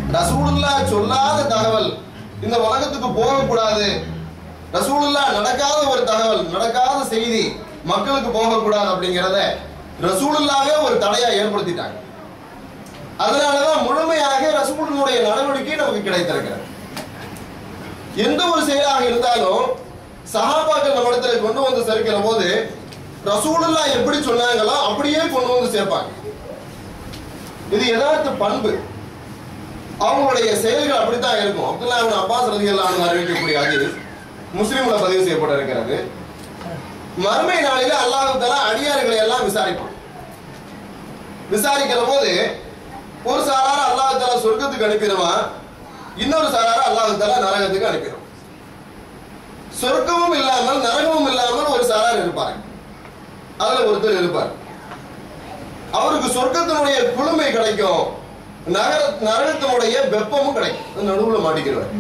ரசூலுல்லா சொல்லாத தகவல் இந்த உலகத்துக்கு போகக்கூடாது ரசூலுல்லா நடக்காத ஒரு தகவல் நடக்காத செய்தி மக்களுக்கு போகக்கூடாது அப்படிங்கிறத ரசூலுல்லாவே ஒரு தடையா ஏற்படுத்திட்டாங்க அதனாலதான் முழுமையாக ரசூலுடைய நடவடிக்கை நமக்கு கிடைத்திருக்கிறது எந்த ஒரு செயலாக இருந்தாலும் சஹாபாக்கள் நம்மிடத்துல கொண்டு வந்து சேர்க்கிற போது ரசூலுல்லா எப்படி சொன்னாங்களோ அப்படியே கொண்டு வந்து சேர்ப்பாங்க இது யதார்த்த பண்பு அவங்களுடைய செயல்கள் அப்படித்தான் இருக்கும் அப்துல்லா இப்னு அப்பாஸ் ரலியல்லாஹு அன்ஹு அறிவிக்கக்கூடிய ஹதீஸ் முஸ்லிம்ல பதிவு செய்யப்பட்டிருக்கிறது மறுமை நாளில அல்லாஹ் தஆலா அடியார்களை எல்லாம் விசாரிப்பான் விசாரிக்கிற போது ஒரு சாரார அல்லாஹ் தஆலா சொர்க்கத்துக்கு அனுப்பிடுவான் இன்னொரு சாரார அல்லாஹ் தஆலா நரகத்துக்கு அனுப்பிடுவான் சொர்க்கமும் இல்லாமல் நரகமும் இல்லாமல் ஒரு சாரார் இருப்பார் அதுல ஒருத்தர் இருப்பார் அவருக்கு சொர்க்கத்தினுடைய குளுமை கிடைக்கும் நகர நரகத்தினுடைய வெப்பமும் கிடைக்கும் நடுவுல மாட்டிக்கிறவர்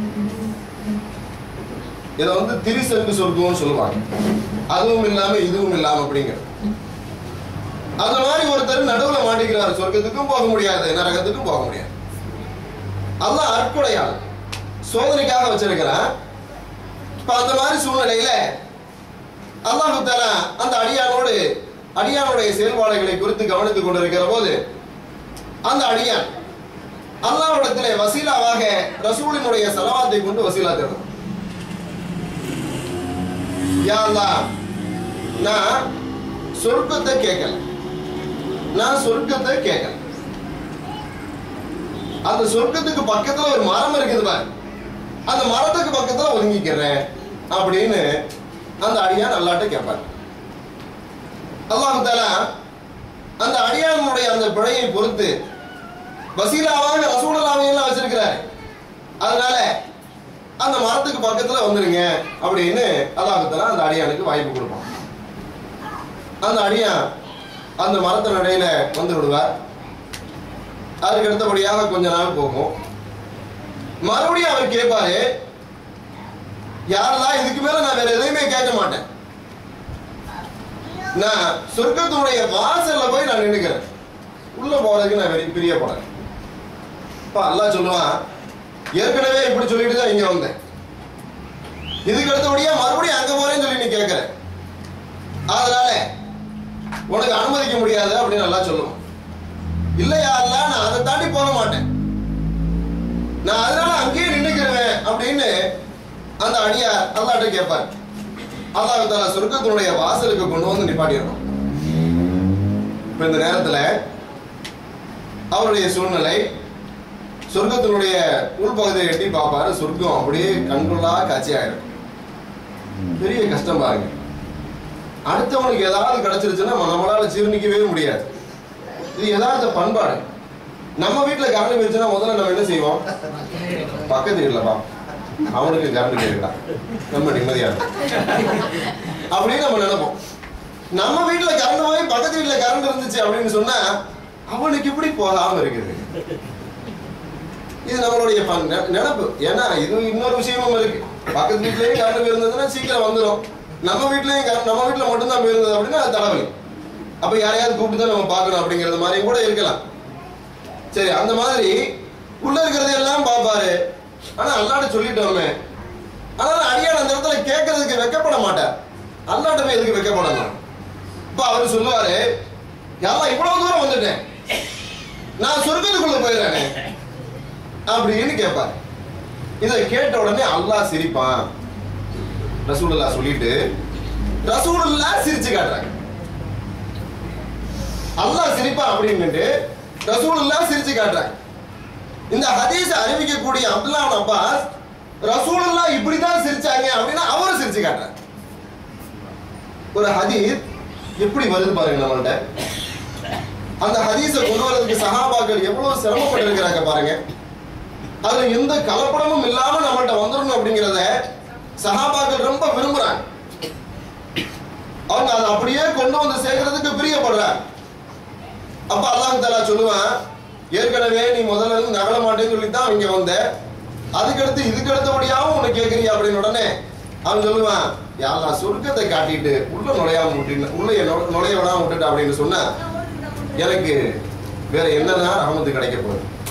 இதை வந்து திரிசங்கு சொர்க்கம்னு சொல்லுவாங்க அதுவும் இல்லாம இதுவும் இல்லாம அப்படிங்கிறது அந்த மாதிரி ஒருத்தர் நடுவுல மாட்டிக்கிறார் சொர்க்கத்துக்கும் போக முடியாது நரகத்துக்கும் போக முடியாது அல்லாஹ் அற்புடையாள் சோதனைக்காக வச்சிருக்கிறான் இப்ப அந்த மாதிரி சூழ்நிலையில அல்லாஹு தாலா அந்த அடியானோடு அடியானுடைய செயல்பாடுகளை குறித்து கவனித்துக் கொண்டிருக்கிற போது அந்த அடியான் அல்லாஹ்விடத்திலே வசீலாவாக ரசூலினுடைய செலவாத்தை கொண்டு வசீலா தேடும் யா அல்லாஹ் நான் சொர்க்கத்தை கேட்கல நான் சொர்க்கத்தை கேட்கல அந்த சொர்க்கத்துக்கு பக்கத்துல ஒரு மரம் இருக்குது பாரு அந்த மரத்துக்கு பக்கத்துல ஒதுங்கிக்கிறேன் அப்படின்னு அந்த அடியான் அல்லாட்ட கேட்பார் அல்லாஹு தாலா அந்த அடியானுடைய அந்த பிழையை பொறுத்து வசீலாவாக ரசூலாவை எல்லாம் வச்சிருக்கிறார் அதனால அந்த மரத்துக்கு பக்கத்துல வந்துருங்க அப்படின்னு அல்லாஹு தாலா அந்த அடியானுக்கு வாய்ப்பு கொடுப்பான் அந்த அடியான் அந்த மரத்தின் இடையில வந்து விடுவார் அதுக்கு அடுத்தபடியாக கொஞ்ச நாள் போகும் மறுபடியும் அவர் கேட்பாரு யாரெல்லாம் இதுக்கு மேல நான் வேற எதையுமே கேட்க மாட்டேன் நான் சொர்க்கத்தினுடைய வாசல்ல போய் நான் நின்னுக்கிறேன் உள்ள போறதுக்கு நான் வெறி பிரியப்படேன் இப்ப அல்லாஹ் சொல்லுவான் ஏற்கனவே இப்படி சொல்லிட்டு தான் இங்க வந்தேன் இதுக்கு அடுத்தபடியா மறுபடியும் அங்க போறேன்னு சொல்லி நீ கேட்கிற அதனால உனக்கு அனுமதிக்க முடியாது அப்படின்னு நல்லா சொல்லுவான் இல்லையா அல்ல நான் அதை தாண்டி போக மாட்டேன் நான் அதனால அங்கேயே நின்னுக்கிறேன் அப்படின்னு அந்த அடியார் அல்லாட்ட கேட்பார் அல்லாஹ் தாலா சொர்க்கத்தினுடைய வாசலுக்கு கொண்டு வந்து நிப்பாட்டிடணும் இப்ப இந்த நேரத்துல அவருடைய சூழ்நிலை சொர்க்கத்தினுடைய உள்பகுதியை எட்டி பார்ப்பாரு சொர்க்கம் அப்படியே கண்கொள்ளா காட்சியா இருக்கும் பெரிய கஷ்டம் பாருங்க அடுத்தவனுக்கு ஏதாவது கிடைச்சிருச்சுன்னா நம்மளால ஜீர்ணிக்கவே முடியாது இது யதார்த்த பண்பாடு நம்ம வீட்டுல கரண்ட் போயிருச்சுன்னா முதல்ல நம்ம என்ன செய்வோம் பக்கத்து வீட்டுலப்பா அவனுக்கு கரண்ட் கேட்கலாம் நம்ம நிம்மதியா இருக்கும். அப்படின்னு நம்ம நினைப்போம் நம்ம வீட்டுல கரண்ட் போய் பக்கத்து வீட்டுல கரண்ட் இருந்துச்சு அப்படின்னு சொன்னா அவனுக்கு இப்படி போகாம இருக்குது இது நம்மளுடைய பண் நெ- நினைப்பு ஏன்னா இது இன்னொரு விஷயமும் இருக்கு பக்கத்து வீட்லயும் கரண்ட் போயிருந்ததுன்னா சீக்கிரம் வந்துடும் நம்ம வீட்லயும் கரண்ட் நம்ம வீட்டுல மட்டும்தான் போயிருந்தது அப்படின்னா அது தலைவலி அப்ப யாரையாவது கூப்பிட்டு தான் நம்ம பார்க்கணும் அப்படிங்கறது மாதிரி கூட இருக்கலாம் சரி அந்த மாதிரி உள்ள இருக்கிறது எல்லாம் பார்ப்பாரு ஆனா அல்லாட்ட சொல்லிட்டோமே ஆனா அடியான் அந்த இடத்துல கேட்கறதுக்கு வெக்கப்பட மாட்டார் அல்லாட்ட போய் எதுக்கு வெக்கப்படணும் இப்ப அவரு சொல்லுவாரு யாரெல்லாம் இவ்வளவு தூரம் வந்துட்டேன் நான் சொர்க்கத்துக்குள்ள போயிடுறேனே அப்படின்னு கேட்பாரு இதை கேட்ட உடனே அல்லாஹ் சிரிப்பான் ரசூலுல்லாஹ் சொல்லிட்டு ரசூலுல்லாஹ் சிரிச்சு காட்டுறாங்க அல்லாஹ் சிரிப்பான் அப்படின்னுட்டு ரசூலுல்லாஹ் சிரிச்சு காட்டுறாங்க இந்த ஹதீஸ் அறிவிக்கக்கூடிய அப்துல்லா இப்னு அப்பாஸ் ரசூலுல்லாஹ் இப்படிதான் சிரிச்சாங்க அப்படின்னா அவரும் சிரிச்சு காட்டுறாங்க ஒரு ஹதீஸ் எப்படி வருது பாருங்க நம்மள்ட்ட அந்த ஹதீஸை கொண்டு வரதுக்கு சஹாபாக்கள் எவ்வளவு சிரமப்பட்டு இருக்கிறாங்க பாருங்க அதுல எந்த கலப்படமும் இல்லாம நம்மள்ட்ட வந்துடணும் அப்படிங்கிறத சஹாபாக்கள் ரொம்ப விரும்புறாங்க அவங்க அதை அப்படியே கொண்டு வந்து சேர்க்கறதுக்கு பிரியப்படுறாங்க அப்ப அல்லாஹ் தஆலா சொல்லுவான் ஏற்கனவே நீ முதல்ல இருந்து நகல மாட்டேன்னு சொல்லி தான் இங்க வந்த அதுக்கடுத்து இதுக்கு அடுத்தபடியாவும் உன்னை கேட்கறியா அப்படின்னு உடனே அவன் சொல்லுவான் யாரா சொர்க்கத்தை காட்டிட்டு உள்ள நுழையாம விட்டு உள்ள நுழை- நுழைய விடாம விட்டுட்டு அப்படின்னு சொன்னா எனக்கு வேற என்னதான் ரஹமத்து கிடைக்க போகுது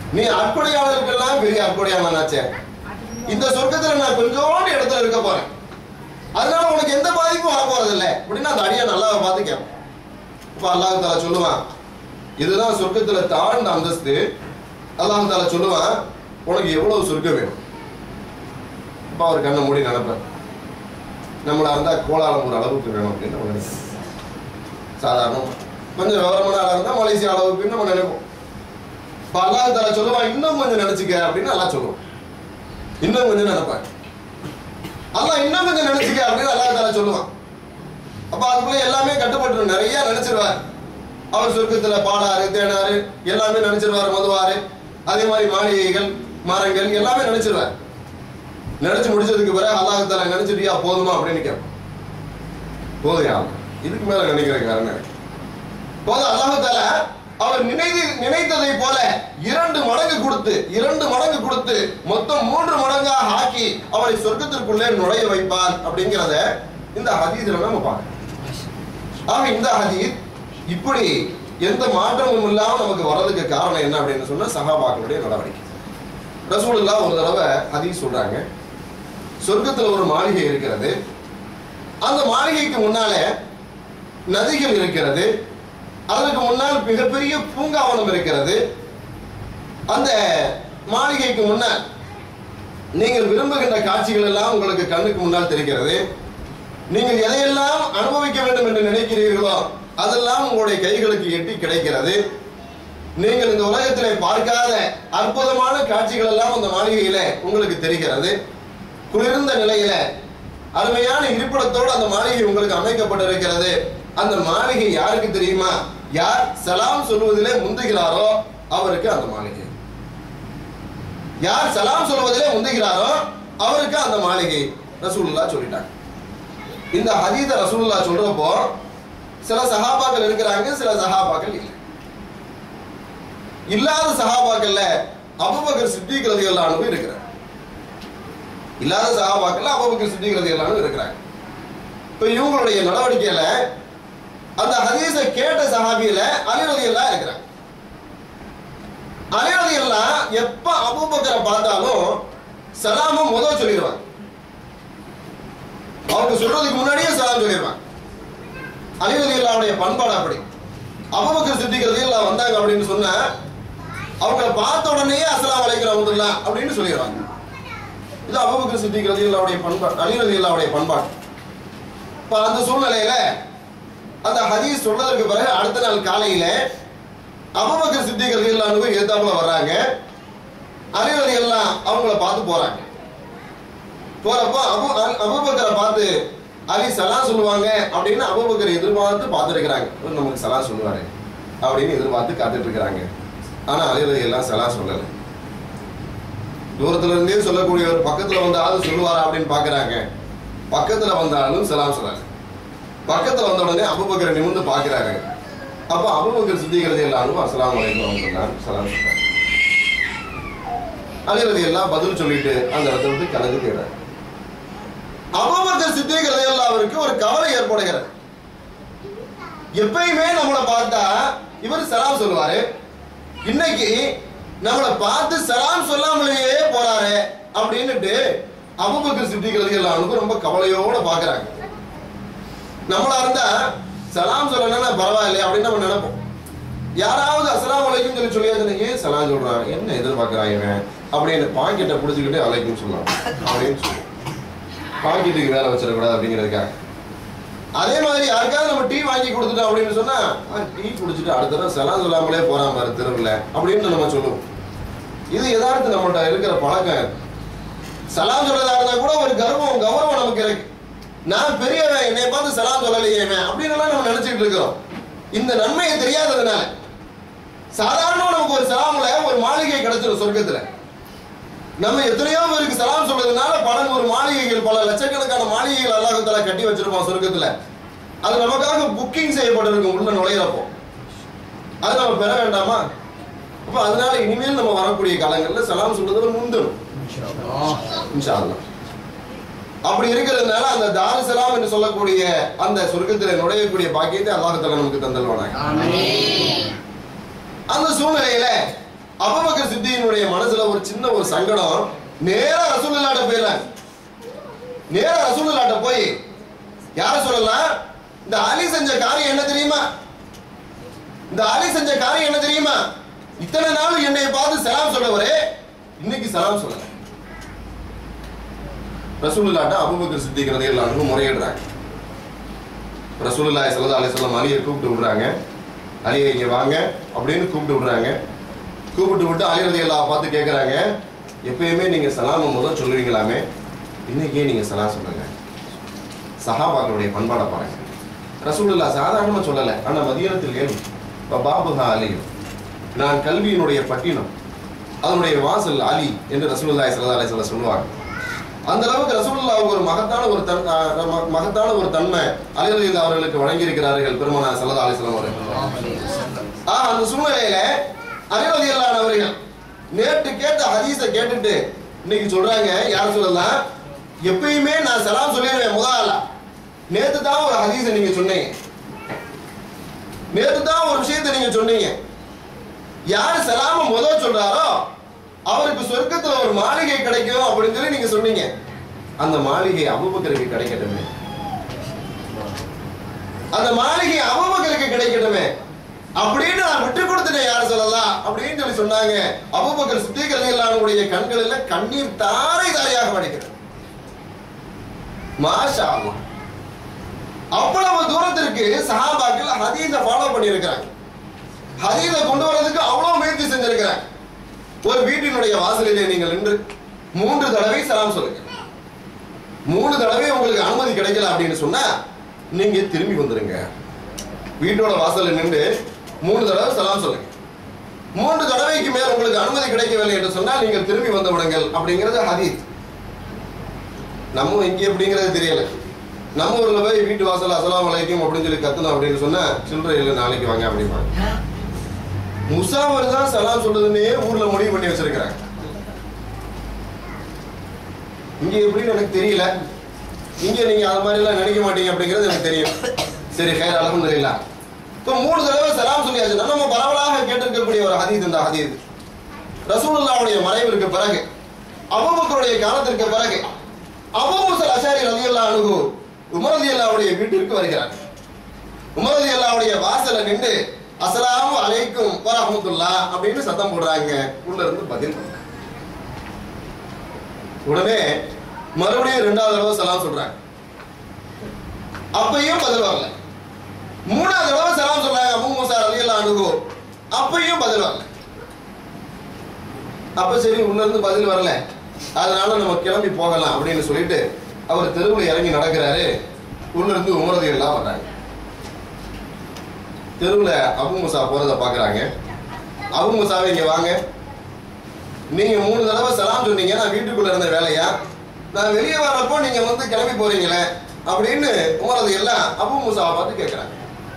நீ அற்புடையாளருக்கெல்லாம் பெரிய அற்புடையாளனாச்சே இந்த சொர்க்கத்துல நான் கொஞ்சோண்டு இடத்துல இருக்க போறேன் அதனால உனக்கு எந்த பாதிப்பும் வர போறது இல்லை அப்படின்னு அந்த அடியா நல்லா பார்த்து கேட்பேன் இப்ப அல்லாஹ் தாலா சொல்லுவான் இதுதான் சொர்க்கத்துல தாழ்ந்த அந்தஸ்து அல்லாஹ் தாலா சொல்லுவான் உனக்கு எவ்வளவு சொர்க்கம் வேணும் இப்ப அவர் கண்ணை மூடி நினைப்பேன் நம்மளா இருந்தா கோலாலம்பூர் அளவுக்கு வேணும் அப்படின்னு நம்ம நினைப்போம் சாதாரணம் கொஞ்சம் விவரமான ஆளா இருந்தா மலேசியா அளவுக்கு நம்ம நினைப்போம் இப்ப அல்லாஹ் தாலா சொல்லுவான் இன்னும் கொஞ்சம் நினைச்சுக்க அப்படின்னு நல்லா சொல்லுவோம் இன்னும் கொஞ்சம் நினைப்பேன் அல்லாஹ் இன்னும் கொஞ்சம் நினைச்சுக்க அப்படின்னு அல்லாஹ் தாலா சொல்லுவான் அப்ப அதுக்குள்ள எல்லாமே கட்டுப்பட்டு நிறைய நினைச்சிருவார் அவர் சொர்க்கத்துல பாடாறு தேனாறு எல்லாமே நினைச்சிருவாரு மதுவாரு அதே மாதிரி மாளிகைகள் மரங்கள் எல்லாமே நினைச்சிருவார் நினைச்சு முடிச்சதுக்கு பிறகு அல்லாஹ் தாலா நினைச்சிட்டியா போதுமா அப்படின்னு கேட்பான் போதுயா இதுக்கு மேல நினைக்கிறேன் வேற என்ன போதும் அல்லாஹ் தாலா அவர் நினைத்து நினைத்ததை போல இரண்டு மடங்கு கொடுத்து இரண்டு மடங்கு கொடுத்து மொத்தம் மூன்று மடங்காக ஆக்கி அவரை சொர்க்கத்திற்குள்ளே நுழைய வைப்பார் அப்படிங்கிறத இந்த ஹதீஸ்ல நம்ம பார்க்கணும் ஆக இந்த ஹதீஸ் இப்படி எந்த மாற்றமும் இல்லாம நமக்கு வர்றதுக்கு காரணம் என்ன அப்படின்னு சொன்னா சஹாபாக்களுடைய நடவடிக்கை ரசூலுல்லா ஒரு தடவை ஹதீஸ் சொல்றாங்க சொர்க்கத்துல ஒரு மாளிகை இருக்கிறது அந்த மாளிகைக்கு முன்னாலே நதிகள் இருக்கிறது அதற்கு முன்னால் மிகப்பெரிய பூங்காவனம் இருக்கிறது அந்த மாளிகைக்கு முன்னால் நீங்கள் விரும்புகின்ற காட்சிகள் எல்லாம் உங்களுக்கு கண்ணுக்கு முன்னால் தெரிகிறது நீங்கள் எதையெல்லாம் அனுபவிக்க வேண்டும் என்று நினைக்கிறீர்களோ அதெல்லாம் உங்களுடைய கைகளுக்கு எட்டி கிடைக்கிறது நீங்கள் இந்த உலகத்திலே பார்க்காத அற்புதமான காட்சிகள் எல்லாம் அந்த மாளிகையில உங்களுக்கு தெரிகிறது குளிர்ந்த நிலையில அருமையான இருப்பிடத்தோடு அந்த மாளிகை உங்களுக்கு அமைக்கப்பட்டிருக்கிறது அந்த மாளிகை யாருக்கு தெரியுமா யார் சலாம் சொல்வதிலே முந்துகிறாரோ அவருக்கு அந்த மாளிகை யார் சலாம் சொல்வதிலே முந்துகிறாரோ அவருக்கு அந்த மாளிகை ரசூலுல்லா சொல்லிட்டாங்க இந்த ஹதீத ரசூலுல்லா சொல்றப்போ சில சஹாபாக்கள் இருக்கிறாங்க சில சஹாபாக்கள் இல்லை இல்லாத சஹாபாக்கள்ல அபுபக்கர் சித்திக் ரலியல்லாஹு இருக்கிறார் இல்லாத சஹாபாக்கள்ல அபுபக்கர் சித்திக் ரலியல்லாஹு இருக்கிறாங்க இப்போ இவங்களுடைய நடவடிக்கையில அந்த ஹதீஸை கேட்ட சஹாபியில அலி ரலியல்லாஹு இருக்கிறாங்க அலி ரலியல்லாஹு எப்ப அபூபக்கரை பார்த்தாலும் சலாம முதல் சொல்லிடுவாங்க அவங்க சொல்றதுக்கு முன்னாடியே சலாம் சொல்லிடுவாங்க அலி ரலியல்லாஹுடைய பண்பாடு அப்படி அபூபக்கர் சித்திக் ரலியல்லாஹு வந்தாங்க அப்படின்னு சொன்னா அவங்கள பார்த்த உடனே அஸ்ஸலாமு அலைக்கும் ரஹ்மத்துல்லாஹ் அப்படின்னு சொல்லிடுவாங்க இது அபூபக்கர் சித்திக் ரலியல்லாஹுடைய பண்பாடு அலி ரலியல்லாஹுடைய பண்பாடு இப்ப அந்த சூழ்நிலையில அந்த ஹதீஸ் சொன்னதற்கு பிறகு அடுத்த நாள் காலையில அபுபக்கர் சித்திக் ரலியல்லாஹு எதிர்த்தாப்புல வர்றாங்க அலி ரலியல்லாஹ் அவங்கள பார்த்து போறாங்க போறப்போ அபு அல்- அபூபக்கரை பார்த்து அலி சலா சொல்லுவாங்க அப்படின்னு அபூபக்கர் எதிர்பார்த்து பார்த்துருக்கிறாங்க இவர் நமக்கு சலா சொல்லுவாரு அப்படின்னு எதிர்பார்த்து காத்துட்டு இருக்கிறாங்க ஆனா அலி ரலியல்லாஹ் சலா சொல்லல தூரத்துல இருந்தே சொல்லக்கூடியவர் பக்கத்துல வந்தாலும் சொல்லுவாரா அப்படின்னு பாக்குறாங்க பக்கத்துல வந்தாலும் சலாம் சொல்லல பக்கத்துல வந்த உடனே அபுபக்கரை நிமிர்ந்து பாக்குறாரு அப்ப அபுபக்கர் சித்திகிறது எல்லாரும் அஸ்ஸலாமு அலைக்கும் வரமத்துல்லாஹி சலாம் சொல்றாங்க அலிரதி எல்லாம் பதில் சொல்லிட்டு அந்த இடத்துல விட்டு கலந்து போயிடுறாரு அபுபக்கர் சித்திகிறது எல்லாம் அவருக்கு ஒரு கவலை ஏற்படுகிறது எப்பயுமே நம்மளை பார்த்தா இவர் சலாம் சொல்லுவாரு இன்னைக்கு நம்மளை பார்த்து சலாம் சொல்லாமலேயே போறாரு அப்படின்னுட்டு அபுபக்கர் சித்திகிறது எல்லாம் ரொம்ப கவலையோட பாக்குறாங்க நம்மளா இருந்தா சலாம் சொல்லணும்னா பரவாயில்லை அப்படின்னு நம்ம நினைப்போம் யாராவது அஸ்ஸலாமு அலைக்கும் சொல்லி சொல்லியாச்சுன்னா ஏன் சலாம் சொல்றான் என்ன எதிர்பார்க்கறான் இவன் அப்படின்னு பாக்கெட்டை பிடிச்சிக்கிட்டு அலைக்கும் சொல்லலாம் அப்படின்னு சொல்லுவோம் பாக்கெட்டுக்கு வேலை வச்சிடக்கூடாது அப்படிங்கிறதுக்காக அதே மாதிரி யாருக்காவது நம்ம டீ வாங்கி கொடுத்துட்டோம் அப்படின்னு சொன்னா "ஆ, டீ குடிச்சிட்டு அடுத்த தடவை சலாம் சொல்லாமலே போறான் பாரு தெருவில் அப்படின்னு நம்ம சொல்லுவோம் இது யதார்த்தம் நம்மள்ட்ட இருக்கிற பழக்கம் இது. சலாம் சொல்றதா இருந்தா கூட ஒரு கர்வம் கௌரவம் நமக்கு இருக்கு நான் பெரியவன் என்னை பார்த்து சலாம் சொல்லலையே இவன் அப்படின்னு எல்லாம் நம்ம நினைச்சிட்டு இருக்கிறோம் இந்த நன்மையை தெரியாததுனால சாதாரணமா நமக்கு ஒரு சலாம்ல ஒரு மாளிகை கிடைச்சிடும் சொர்க்கத்துல நம்ம எத்தனையோ பேருக்கு சலாம் சொல்றதுனால பல நூறு மாளிகைகள் பல லட்சக்கணக்கான மாளிகைகள் அல்லாஹத்தால கட்டி வச்சிருப்போம் சொர்க்கத்துல அது நமக்காக புக்கிங் செய்யப்பட்டிருக்கும் உள்ள நுழையிறப்போ அது நம்ம பெற வேண்டாமா அப்ப அதனால இனிமேல் நம்ம வரக்கூடிய காலங்கள்ல சலாம் சொல்றதுல முந்தணும் இன்ஷா அல்லாஹ். அப்படி இருக்கிறதுனால அந்த தாரு சலாம் என்று சொல்லக்கூடிய அந்த சொர்க்கத்தில் நுழையக்கூடிய பாக்கியத்தை அல்லாஹத்தால நமக்கு தந்தல்வானாங்க அந்த சூழ்நிலையில அபுபக்கர் சித்தியினுடைய மனசுல ஒரு சின்ன ஒரு சங்கடம் நேரா ரசூலுல்லாட்ட போயிடுறாங்க நேரா ரசூலுல்லாட்ட போய் யார சொல்லலாம் இந்த அலி செஞ்ச காரியம் என்ன தெரியுமா இந்த அலி செஞ்ச காரியம் என்ன தெரியுமா இத்தனை நாள் என்னை பார்த்து சலாம் சொல்லவரே இன்னைக்கு சலாம் சொல்லல ரசூலுல்லாட்ட அபூபக்கர் சித்திக் ரலியல்லாஹு அன்ஹு முறையிடுறாங்க ரசூலுல்லாஹி ஸல்லல்லாஹு அலைஹி வஸல்லம் அலியை கூப்பிட்டு விடுறாங்க அலியை இங்க வாங்க அப்படின்னு கூப்பிட்டு விடுறாங்க கூப்பிட்டு விட்டு அலி ரலியல்லாஹு பார்த்து கேட்குறாங்க எப்பயுமே நீங்க சலாம் முதல் சொல்லுவீங்களாமே இன்னைக்கே நீங்க சலாம் சொல்லுங்க சஹாபாக்களுடைய பண்பாடை பாருங்க ரசூலுல்லா சாதாரணமா சொல்லல ஆனா மதியானத்தில் ஏழு பாபுஹா அலியும் நான் கல்வியினுடைய பட்டினம் அதனுடைய வாசல் அலி என்று ரசூலுல்லாஹி ஸல்லல்லாஹு அலைஹி வஸல்லம் சொல்லுவாங்க அந்த அளவுக்கு ரசூலுல்லாஹ் ஒரு மகத்தான ஒரு தன் அஹ் ம- மகத்தான ஒரு தன்மை அலி ரலியல்லாஹு அவர்களுக்கு வழங்கி இருக்கிறார்கள் பெருமானார் ஸல்லல்லாஹு அலைஹி வஸல்லம் அவர்கள் ஆ அந்த சூழ்நிலையில அலி ரலியல்லாஹு அவர்கள் நேற்று கேட்ட ஹதீஸை கேட்டுட்டு இன்னைக்கு சொல்றாங்க யார் சொல்லலாம் எப்பயுமே நான் சலாம் சொல்லிடுவேன் முதல்ல நேத்து தான் ஒரு ஹதீஸை நீங்க சொன்னீங்க நேத்து தான் ஒரு விஷயத்தை நீங்க சொன்னீங்க யார் சலாம முதல் சொல்றாரோ அவருக்கு சொர்க்கத்துல ஒரு மாளிகை கிடைக்கும் அப்படின்னு சொல்லி நீங்க சொன்னீங்க அந்த மாளிகை அபுபக்கருக்கு கிடைக்கட்டுமே அந்த மாளிகை அபுபக்கருக்கு கிடைக்கட்டுமே அப்படின்னு நான் விட்டு கொடுத்துட்டேன் யார் சொல்லலாம் அப்படின்னு சொல்லி சொன்னாங்க அபுபக்கர் சித்திகள் எல்லாருடைய கண்களில் கண்ணீர் தாரை தாரையாக வடிக்கிறது மாஷா அல்லாஹ். அவ்வளவு தூரத்திற்கு சஹாபாக்கள் ஹதீஸை ஃபாலோ பண்ணியிருக்கிறாங்க ஹதீஸை கொண்டு வரதுக்கு அவ்வளவு முயற்சி செஞ்சிருக்கிறாங்க ஒரு வீட்டினுடைய வாசலிலே நீங்கள் நின்று மூன்று தடவை சலாம் சொல்லுங்க மூணு தடவை உங்களுக்கு அனுமதி கிடைக்கல அப்படின்னு சொன்னா நீங்க திரும்பி வந்துருங்க வீட்டோட வாசல்ல நின்று மூணு தடவை சலாம் சொல்லுங்க மூன்று தடவைக்கு மேல் உங்களுக்கு அனுமதி கிடைக்கவில்லை என்று சொன்னால் நீங்கள் திரும்பி வந்து விடுங்கள் அப்படிங்கிறது ஹதீஸ் நம்ம இங்க எப்படிங்கிறது தெரியல நம்ம ஊர்ல போய் வீட்டு வாசல் அஸ்ஸலாமு அலைக்கும் அப்படின்னு சொல்லி கத்தணும் அப்படின்னு சொன்னா சில்லறை இல்லை நாளைக்கு வாங்க அப்படிம்பாங்க முசாவர் தான் சலாம் சொல்றதுன்னே ஊர்ல முடிவு பண்ணி வச்சிருக்கிறாங்க இங்க எப்படின்னு எனக்கு தெரியல இங்க நீங்க அது மாதிரி எல்லாம் நினைக்க மாட்டீங்க அப்படிங்கிறது எனக்கு தெரியும் சரி ஹேர் அலமதுல்லா இப்போ மூணு தடவை சலாம் சொல்லியாச்சு நம்ம பரவலாக கேட்டிருக்கக்கூடிய ஒரு ஹதீஸ் இந்த ஹதீஸ் ரசூலுல்லாவுடைய மறைவிற்கு பிறகு அபூபக்கருடைய காலத்திற்கு பிறகு அபூ முசல் அஷாரி ரலியல்லாஹு அன்ஹு உமர் ரலியல்லாஹுடைய வீட்டிற்கு வருகிறார் உமர் ரலியல்லாஹுடைய வாசல்ல நின்று அஸ்ஸலாமு அலைக்கும் வரஹ்மத்துல்லாஹ் அப்படின்னு சத்தம் போடுறாங்க உள்ள இருந்து பதில் வந்தது. உடனே மறுபடியும் ரெண்டாவது தடவை சலாம் சொல்றாங்க அப்பையும் பதில் வரல மூணாவது தடவை சலாம் சொல்றாங்க அபூ மூசா ரலியல்லாஹு அன்ஹு அப்பையும் பதில் வரல அப்ப சரி உள்ள இருந்து பதில் வரல அதனால நம்ம கிளம்பி போகலாம் அப்படின்னு சொல்லிட்டு அவர் தெருவில் இறங்கி நடக்கிறாரு உள்ள இருந்து உமரது எல்லாம் வர்றாங்க தெருவில் அபு முசா போறத பாக்குறாங்க அபு முசாவை இங்க வாங்க நீங்க மூணு தடவை சலாம் சொன்னீங்க நான் வீட்டுக்குள்ள இருந்த வேலையா நான் வெளியே வர்றப்போ நீங்க வந்து கிளம்பி போறீங்களே அப்படின்னு உமரது எல்லாம் அபு முசாவை பார்த்து கேட்கிறாங்க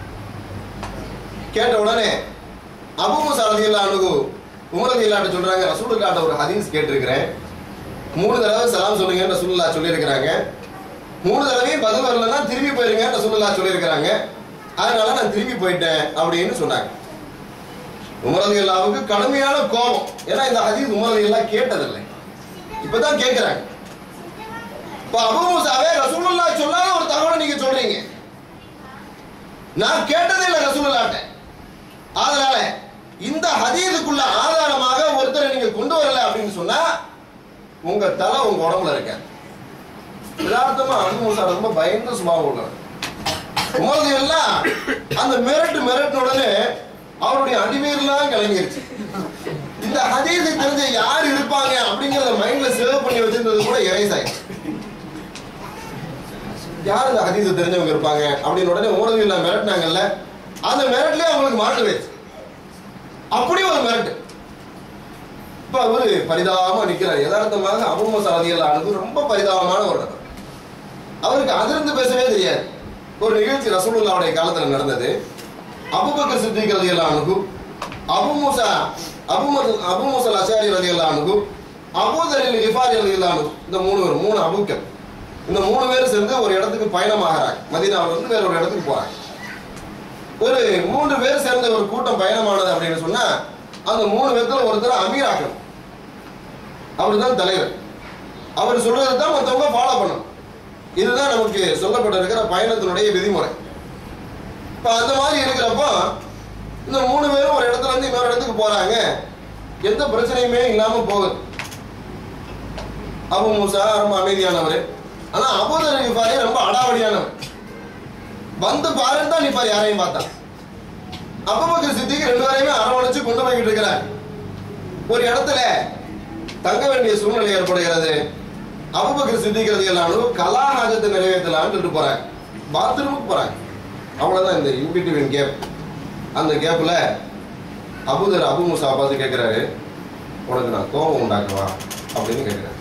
கேட்ட உடனே அபு முசா ரலியல்லாஹு அன்ஹு உமர் ரலியல்லாஹு சொல்றாங்க ரசூலுல்லாஹ்ட்ட ஒரு ஹதீஸ் கேட்டிருக்கிறேன் மூணு தடவை சலாம் சொல்லுங்க ரசூலுல்லாஹ் சொல்லியிருக்கிறாங்க மூணு தடவையும் பதில் வரலன்னா திரும்பி போயிருங்க ரசூலுல்லாஹ் சொல்லியிருக்கிறாங்க அதனால நான் திரும்பி போயிட்டேன் அப்படின்னு சொன்னாங்க உமர் ரலியல்லாஹுக்கு கடுமையான கோபம் ஏன்னா இந்த ஹதீஸ் உமர் ரலியல்லாஹ் கேட்டதில்லை இப்பதான் கேட்கிறாங்க இப்ப அபு மூசாவே ரசூலுல்லாஹ் சொல்லாத ஒரு தகவலை நீங்க சொல்றீங்க நான் கேட்டதே இல்லை ரசூலுல்லாஹ்ட்ட அதனால இந்த ஹதீஸுக்குள்ள ஆதாரமாக ஒருத்தரை நீங்க கொண்டு வரல அப்படின்னு சொன்னா உங்க தலை உங்க உடம்புல இருக்க யதார்த்தமா அன்பு மூசா ரொம்ப பயந்த சுபாவம் உள்ளவர் உமரது எல்லாம் அந்த மிரட்டு மிரட்டின உடனே அவருடைய அடிமையெல்லாம் கிளம்பிருச்சு இந்த ஹதீஸை தெரிஞ்ச யார் இருப்பாங்க அப்படிங்கறத மைண்ட்ல சேவ் பண்ணி வச்சிருந்தது கூட erase ஆயிடுச்சு யார் இந்த ஹதீஸை தெரிஞ்சவங்க இருப்பாங்க அப்படின்னு உடனே உமரது எல்லாம் மிரட்டினாங்கல்ல அந்த மிரட்டுலயே அவங்களுக்கு மாட்டு வச்சு அப்படி ஒரு மிரட்டு இப்ப அவரு பரிதாபமா நிக்கிறார் யதார்த்தமாக அபும சாதிகள் ஆனது ரொம்ப பரிதாபமான ஒரு நபர் அவருக்கு அதிர்ந்து பேசவே தெரியாது ஒரு நிகழ்ச்சி ரசூலுல்லாவுடைய காலத்துல நடந்தது அபுபக்கர் சித்திக் ரலியல்லாஹு அன்ஹு அபு மூசா அபு மு- அபு மூசல் அஷாரி ரலியல்லாஹு அன்ஹு அபூதரில் கிஃபாரி ரலியல்லாஹு அன்ஹு இந்த மூணு பேர் மூணு அபுக்கள் இந்த மூணு பேரும் சேர்ந்து ஒரு இடத்துக்கு பயணமாகறாங்க மதீனாவுல இருந்து வேற ஒரு இடத்துக்கு போறாங்க ஒரு மூன்று பேர் சேர்ந்த ஒரு கூட்டம் பயணமானது அப்படின்னு சொன்னா அந்த மூணு பேர்த்துல ஒருத்தர் அமீர் ஆக்கணும் அவர் தான் தலைவர் அவர் சொல்றதை தான் மற்றவங்க ஃபாலோ பண்ணணும் இதுதான் நமக்கு சொல்லப்பட்டிருக்கிற பயணத்தினுடைய விதிமுறை இப்ப அந்த மாதிரி இருக்கிறப்போ இந்த மூணு பேரும் ஒரு இடத்துல இருந்து இன்னொரு இடத்துக்கு போறாங்க எந்த பிரச்சனையுமே இல்லாம போகுது அபு மூசா ரொம்ப அமைதியானவர் ஆனா அபூதர் கிஃபாரி ரொம்ப அடாவடியானவர் வந்து பாருன்னு தான் நிப்பார் யாரையும் பார்த்தா அபுபக்கர் சித்திக்கு ரெண்டு பேரையுமே அரவணைச்சு கொண்டு போய்கிட்டு இருக்கிறார் ஒரு இடத்துல தங்க வேண்டிய சூழ்நிலை ஏற்படுகிறது அபுபக்கர் சித்திக்கிறது எல்லாரும் கலாஹாஜத்தை நிறைவேற்றலாம்னு சொல்லிட்டு போறாங்க பாத்ரூமுக்கு போறாங்க அவ்வளவுதான் இந்த இன்பிட்வீன் கேப் அந்த கேப்ல அபுதர் அபு முசா பார்த்து கேட்கிறாரு உனக்கு நான் கோபம் உண்டாக்கவா அப்படின்னு கேட்கிறாரு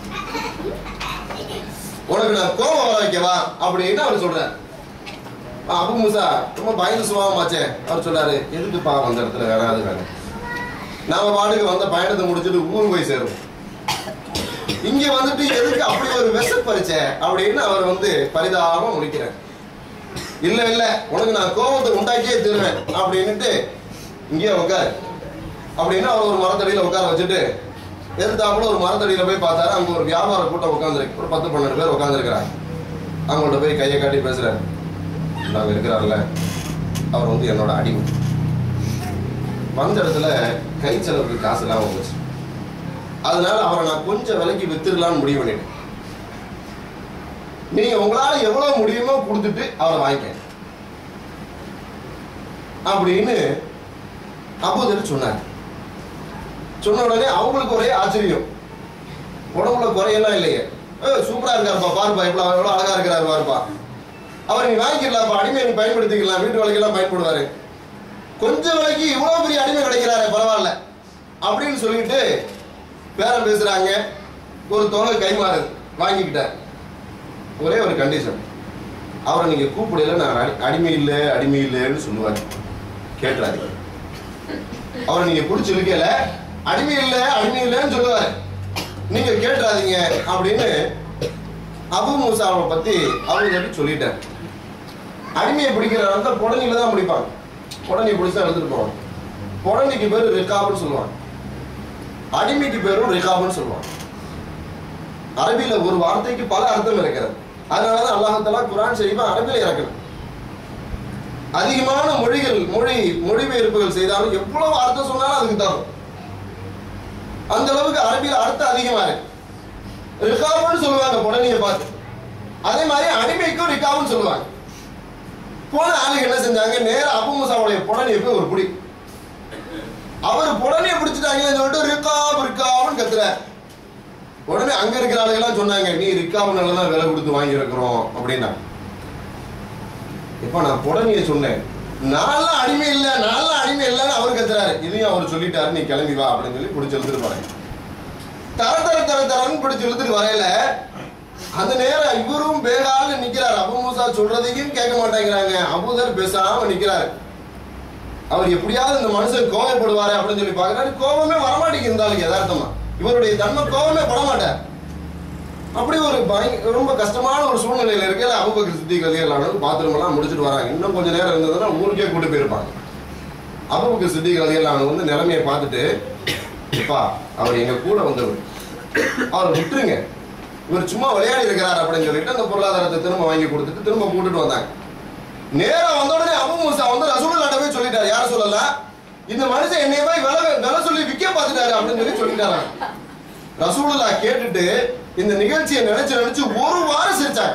உனக்கு நான் கோபம் வர வைக்கவா அப்படின்னு அவர் சொல்றாரு அபு முசா ரொம்ப பயந்து சுபாவமாச்சே அவர் சொல்றாரு எதுக்குப்பா அந்த இடத்துல வேணாம் அது வேணும் நாம பாட்டுக்கு வந்த பயணத்தை முடிச்சுட்டு ஊர் போய் சேருவோம் இங்க வந்துட்டு எதுக்கு அப்படி ஒரு விஷ பறிச்ச அப்படின்னு அவர் வந்து பரிதாபமா முடிக்கிறார் இல்ல இல்ல உனக்கு நான் கோபத்தை உண்டாக்கியே தருவேன் அப்படின்னுட்டு இங்கேயே உட்காரு அப்படின்னு அவர் ஒரு மரத்தடியில உட்கார வச்சுட்டு எதிர்த்தாப்புல ஒரு மரத்தடியில போய் பார்த்தாரு அங்க ஒரு வியாபார கூட்டம் உட்காந்துருக்கு ஒரு பத்து பன்னெண்டு பேர் உட்காந்துருக்கிறாங்க அவங்கள்ட்ட போய் கையை காட்டி பேசுறாரு நாங்க இருக்கிறார்ல அவர் வந்து என்னோட அடிமை வந்த இடத்துல கை செலவுக்கு காசு எல்லாம் வந்துச்சு அதனால அவரை நான் கொஞ்சம் விலைக்கு வித்துடலாம்னு முடிவு பண்ணிட்டேன் நீங்க உங்களால எவ்வளவு முடியுமோ கொடுத்துட்டு அவரை வாங்கிக்க அப்படின்னு அபூதர் சொன்னார் சொன்ன உடனே அவங்களுக்கு ஒரே ஆச்சரியம் உடம்புல குறையெல்லாம் இல்லையே ஏ சூப்பரா இருக்காருப்பா பாருப்பா எவ்வளவு எவ்வளவு அழகா இருக்கிறாரு பாருப்பா அவர் நீ வாங்கிக்கலாம்ப்பா அடிமையை நீ பயன்படுத்திக்கலாம் வீட்டு வேலைக்கெல்லாம் பயன்படுவாரு கொஞ்சம் விலைக்கு இவ்வளவு பெரிய அடிமை கிடைக்கிறாரு பரவாயில்ல அப்படின்னு சொல்லிட்டு பேரம் பேசுறாங்க ஒரு தொகை கைமாறுது வாங்கிக்கிட்டார் ஒரே ஒரு கண்டிஷன் அவரை நீங்க கூப்பிடல நான் அடி- அடிமை இல்லை அடிமை இல்லைன்னு சொல்லுவார் கேட்டுறாரு அவரை நீங்க பிடிச்சி இழுக்கல அடிமை இல்லை அடிமை இல்லைன்னு சொல்லுவாரு நீங்க கேட்டுறாதீங்க அப்படின்னு அபு மூசாவை பத்தி அவங்க சொல்லிட்டார் அடிமையை பிடிக்கிற அந்த புடனில தான் பிடிப்பாங்க புடனி பிடிச்சா எடுத்துட்டு போவாங்க புடனிக்கு பேரு ரிகாப்னு சொல்லுவாங்க அடிமைக்கு பேரும் ரிகாப்னு சொல்லுவாங்க அரபியில ஒரு வார்த்தைக்கு பல அர்த்தம் இருக்கிறது அதனாலதான் அல்லாஹாலா குரான் ஷரீஃபை அரபியில இறக்கணும் அதிகமான மொழிகள் மொழி மொழிபெயர்ப்புகள் செய்தாலும் எவ்வளவு அர்த்தம் சொன்னாலும் அதுக்கு தரும் அந்த அளவுக்கு அரபியில அர்த்தம் அதிகமா இருக்கு ரிகாப்னு சொல்லுவாங்க புடனியை பார்த்து அதே மாதிரி அடிமைக்கும் ரிகாப்னு சொல்லுவாங்க போன ஆளுங்க என்ன செஞ்சாங்க நேரா அபு முசாவுடைய புடனியை போய் ஒரு புடி அவர் புடனியை பிடிச்சிட்டாங்கன்னு சொல்லிட்டு ரிக்காப் ரிக்காப்னு கத்துறாரு உடனே அங்க இருக்கிற ஆளுங்கெல்லாம் சொன்னாங்க நீ ரிக்காப்னால தான் விலை கொடுத்து வாங்கி இருக்கிறோம் அப்படின்னா இப்ப நான் புடனியை சொன்னேன் நான்லாம் அடிமை இல்ல நான்லாம் அடிமை இல்லைன்னு அவர் கத்துறாரு இதையும் அவர் சொல்லிட்டாரு நீ கிளம்பி வா அப்படின்னு சொல்லி பிடிச்சி எழுத்துட்டு போறேன் தர தர தர தரன்னு பிடிச்சி இழுத்துட்டு வரையில அந்த நேரம் இவரும் பேகால நிக்கிறார் அபு மூசா சொல்றதையும் கேட்க மாட்டேங்கிறாங்க அபூதர் பேசாம நிக்கிறாரு அவர் எப்படியாவது இந்த மனுஷன் கோவப்படுவாரு அப்படின்னு சொல்லி பாக்குறாரு கோபமே வரமாட்டேங்குது இருந்தாலும் யதார்த்தமா இவருடைய தன்மை கோபமே பட மாட்டார் அப்படி ஒரு பயங்க ரொம்ப கஷ்டமான ஒரு சூழ்நிலையில இருக்கையில அபுபக்கர் சித்திக் அலியல்லானு பாத்ரூம் எல்லாம் முடிச்சிட்டு வராங்க இன்னும் கொஞ்ச நேரம் இருந்ததுன்னா ஊருக்கே கூட்டு போயிருப்பாங்க அபுபக்கர் சித்திக் அலியல்லானு வந்து நிலைமையை பார்த்துட்டு அப்பா அவர் எங்க கூட வந்தவர் அவரை விட்டுருங்க இவர் சும்மா விளையாடி இருக்கிறார் அப்படின்னு சொல்லிட்டு அந்த பொருளாதாரத்தை திரும்ப வாங்கி கொடுத்துட்டு திரும்ப கூட்டிட்டு வந்தாங்க நேரா வந்த உடனே அபு மூசா வந்து ரசூலுல்லாட்ட போய் சொல்லிட்டாரு யார சொல்லல இந்த மனுஷன் என்னைய போய் விலை விலை சொல்லி விற்க பார்த்துட்டாரு அப்படின்னு சொல்லி சொல்லிட்டாராம் ரசூலுல்லா கேட்டுட்டு இந்த நிகழ்ச்சியை நினைச்சு நினைச்சு ஒரு வாரம் சிரிச்சாங்க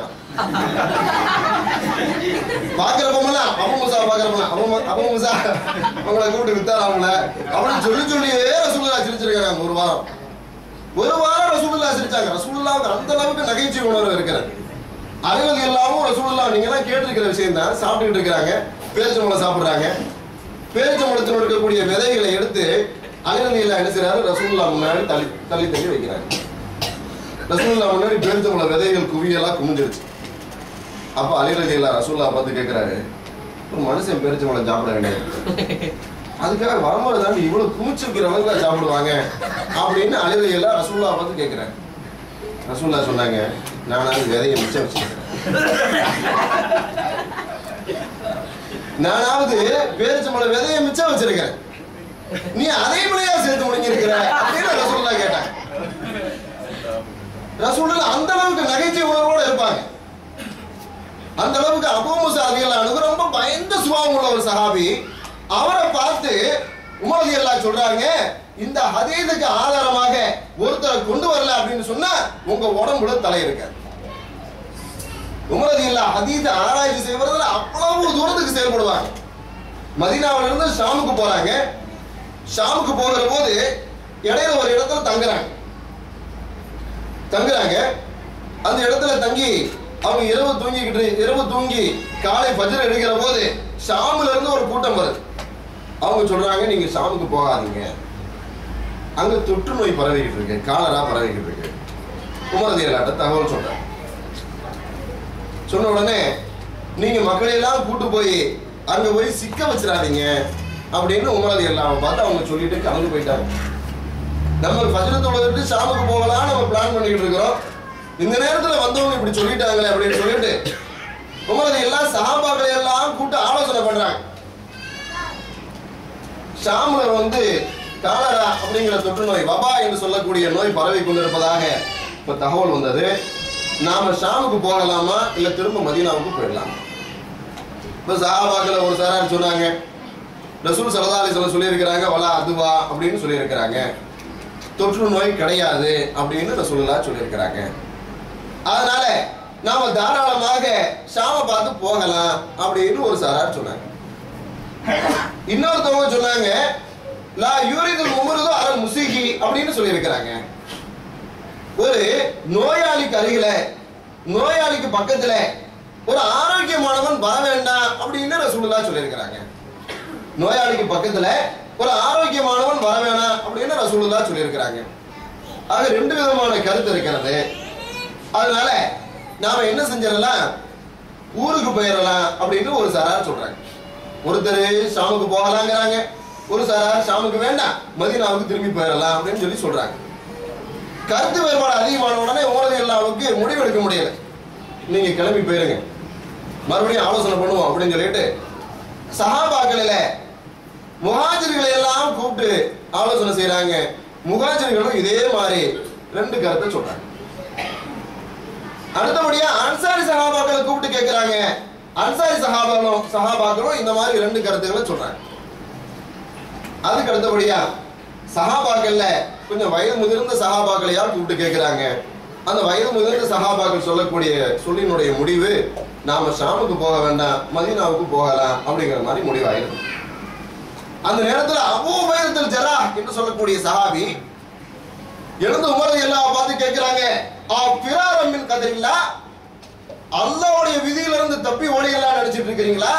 பாக்குறப்பமெல்லாம் அபு மூசா பாக்குறப்பெல்லாம் அபு அபு மூசா அவங்கள கூப்பிட்டு வித்தாரு அவங்கள அப்படின்னு சொல்லி சொல்லியே ரசூலுல்லா சிரிச்சிருக்காங்க ஒரு வாரம் ஒரு வாரம் ரசூலுல்லா சிரிச்சாங்க ரசூலுல்லாவுக்கு அந்த அளவுக்கு நகைச்சுவை உணர்வு இருக்கிறது அறிவல் எல்லாமும் ரசூலுல்லா நீங்க எல்லாம் கேட்டிருக்கிற விஷயம் தான் சாப்பிட்டுக்கிட்டு இருக்கிறாங்க பேரிச்சம்பழம் சாப்பிடுறாங்க பேரிச்சம்பழத்தில் இருக்கக்கூடிய விதைகளை எடுத்து அலிரலி எல்லாம் என்ன செய்றாரு ரசூலுல்லா முன்னாடி தள்ளி தள்ளி தள்ளி வைக்கிறாங்க ரசூலுல்லா முன்னாடி பேரிச்சம்பழ விதைகள் குவியலா குமிஞ்சிருச்சு அப்ப அலிரலி எல்லாம் ரசூலுல்லா பார்த்து கேட்கிறாரு ஒரு மனுஷன் பேரிச்சம்பழம் சாப்பிட வேண்டியது அதுக்காக வரும்போது தாண்டி இவ்வளவு குமிச்சு வைக்கிறவங்க சாப்பிடுவாங்க அப்படின்னு அலிரலி எல்லாம் ரசூலுல்லா பார்த்து கேட்கிறாரு ரசூல்லா சொன்னாங்க நானாவது விதையை மிச்சம் வச்சிருக்கேன் நானாவது பேரிச்சம்பழ விதையை மிச்சம் வச்சிருக்கேன் நீ அதை விடையா சேர்த்து முடிஞ்சிருக்கிற அப்படின்னு ரசூல்லா கேட்டாங்க ரசூல்லா அந்த அளவுக்கு நகைச்சுவை உணர்வோட இருப்பாங்க அந்த அளவுக்கு அபூமுசா அலியல்லானுக்கு ரொம்ப பயந்த சுபாவம் உள்ள ஒரு சஹாபி அவரை பார்த்து உமர் அலியல்லா சொல்றாங்க இந்த ஹதீதுக்கு ஆதாரமாக ஒருத்தரை கொண்டு வரல அப்படின்னு சொன்னா உங்க உடம்புல தலை இருக்காது உமர் அலியல்லா ஹதீத ஆராய்ச்சி செய்வதில் அவ்வளவு தூரத்துக்கு செயல்படுவாங்க மதீனாவில இருந்து ஷாமுக்கு போறாங்க ஷாமுக்கு போகிற போது இடையில ஒரு இடத்துல தங்குறாங்க தங்குறாங்க அந்த இடத்துல தங்கி அவங்க இரவு தூங்கிக்கிட்டு இரவு தூங்கி காலை பஜ்ர் எடுக்கிற போது ஷாமுல இருந்து ஒரு கூட்டம் வருது அவங்க சொல்றாங்க நீங்க ஷாமுக்கு போகாதீங்க அங்க தொற்று நோய் பரவிக்கிட்டு இருக்கு காலரா பரவிக்கிட்டு இருக்கு உமரதியலாட்ட தகவல் சொல்றாங்க சொன்ன உடனே நீங்க மக்களை எல்லாம் கூட்டு போய் அங்க போய் சிக்க வச்சிடாதீங்க அப்படின்னு உமரதி எல்லாம் பார்த்து அவங்க சொல்லிட்டு கலந்து போயிட்டாங்க நம்ம ஃபஜ்ர் தொழுதுட்டு ஷாமுக்கு போகலாம் நம்ம பிளான் பண்ணிக்கிட்டு இருக்கிறோம் இந்த நேரத்துல வந்தவங்க இப்படி சொல்லிட்டாங்களே அப்படின்னு சொல்லிட்டு உமரதி எல்லாம் சஹாபாக்களை எல்லாம் கூட்டு ஆலோசனை பண்றாங்க ஷாம்ல வந்து காலரா அப்படிங்கிற தொற்று நோய் வபா என்று சொல்லக்கூடிய நோய் பரவி கொண்டிருப்பதாக இப்ப தகவல் வந்தது நாம ஷாமுக்கு போகலாமா இல்ல திரும்ப மதீனாவுக்கு போயிடலாம் இப்ப சஹாபாக்கள் ஒரு சாரார் சொன்னாங்க ரசூல் சல்லா அலிஸ்லாம் சொல்லியிருக்கிறாங்க வலா அதுவா அப்படின்னு சொல்லியிருக்கிறாங்க தொற்று நோய் கிடையாது அப்படின்னு ரசூலுல்லா சொல்லியிருக்கிறாங்க அதனால நாம தாராளமாக ஷாம பார்த்து போகலாம் அப்படின்னு ஒரு சாரார் சொன்னாங்க இன்னொருத்தவங்க சொன்னாங்க லா யூரிதுல் முமருது அல் முசிகி அப்படின்னு சொல்லியிருக்கிறாங்க ஒரு நோயாளிக்கு அருகில நோயாளிக்கு பக்கத்துல ஒரு ஆரோக்கியமானவன் வர வேண்டாம் அப்படின்னு ரசூலுல்லா சொல்லியிருக்கிறாங்க நோயாளிக்கு பக்கத்துல ஒரு ஆரோக்கியமானவன் வர வேணாம் அப்படின்னு ரசூலுல்லா சொல்லியிருக்கிறாங்க ஆக ரெண்டு விதமான கருத்து இருக்கிறது அதனால நாம என்ன செஞ்சிடலாம் ஊருக்கு போயிடலாம் அப்படின்னு ஒரு சாரார் சொல்றாங்க ஒருத்தர் ஷாமுக்கு போகலாங்கிறாங்க ஒரு சாரார் ஷாமுக்கு வேண்டாம் மதீனாவுக்கு திரும்பி போயிடலாம் அப்படின்னு சொல்லி சொல்றாங்க கருத்து வேறுபாடு அதிகமான உடனே உமரது எல்லாவுக்கு முடிவெடுக்க முடியல நீங்க கிளம்பி போயிருங்க மறுபடியும் ஆலோசனை பண்ணுவோம் அப்படின்னு சொல்லிட்டு சஹாபாக்களில முகாஜிர்களை எல்லாம் கூப்பிட்டு ஆலோசனை செய்றாங்க முகாஜிர்களும் இதே மாதிரி ரெண்டு கருத்தை சொல்றாங்க அடுத்தபடியா அன்சாரி சஹாபாக்களை கூப்பிட்டு கேட்கிறாங்க அன்சாரி சஹாபாக்களும் சஹாபாக்களும் இந்த மாதிரி ரெண்டு கருத்துக்களை சொல்றாங்க அதுக்கு அடுத்தபடியா சஹாபாக்கள்ல கொஞ்சம் வயது முதிர்ந்த சஹாபாக்களையா கூப்பிட்டு கேட்கிறாங்க அந்த வயது முதிர்ந்த சஹாபாக்கள் சொல்லக்கூடிய சொல்லினுடைய முடிவு நாம ஷாமுக்கு போக வேண்டாம் மதீனாவுக்கு போகலாம் அப்படிங்கிற மாதிரி முடிவாயிருக்கு அந்த நேரத்துல அபூ உபைதத்துல் ஜரா என்று சொல்லக்கூடிய சஹாபி எழுந்து உமரது எல்லாம் பார்த்து கேட்கிறாங்க ஆ பிராரம்பின் கதிரில்லா அல்லாவுடைய விதியில இருந்து தப்பி ஓடியெல்லாம் நினைச்சிட்டு இருக்கிறீங்களா